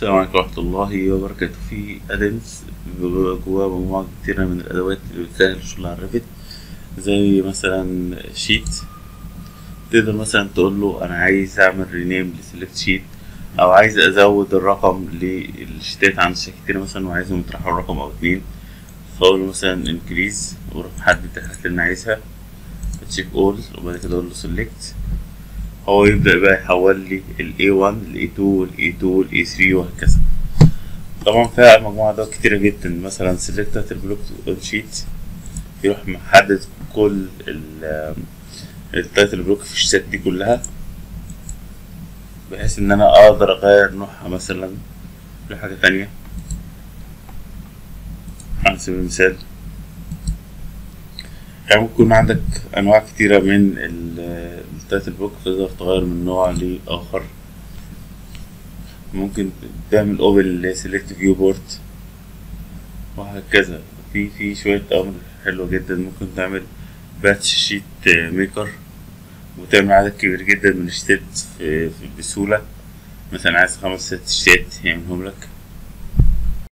السلام عليكم ورحمة الله وبركاته في ادنس جواه مجموعة كتيرة من الأدوات اللي بتسهل الشغل على الريفت زي مثلا شيت تقدر مثلا تقول له أنا عايز أعمل رينيم لسيلكت شيت أو عايز أزود الرقم للشيتات عن شيتات كتيرة مثلا وعايزهم يطرحوا رقم أو اتنين فأقول له مثلا انكريز وأروح محدد الحاجات اللي أنا عايزها تشيك أول وبعد كده أقول له سيلكت هو يبدأ بقى يحول لي ال A1 ال A2 وال A2 وال A3 وهكذا طبعا فيها مجموعة أدوات كتيرة جدا مثلا سيلكت البلوك اون شيت يروح محدد كل ال التايتل بلوك في الشيتات دي كلها بحيث إن أنا أقدر أغير نوعها مثلا لحاجة تانية على سبيل المثال يعني ممكن يكون عندك أنواع كتيرة من التايتل بوك تقدر تغير من نوع لآخر ممكن تعمل اوبن لسيلكت فيو بورد وهكذا في في شوية أمر حلوة جدا ممكن تعمل باتش شيت ميكر وتعمل عدد كبير جدا من الشيتات بسهولة مثلا عايز خمس ست شيتات يعملهم لك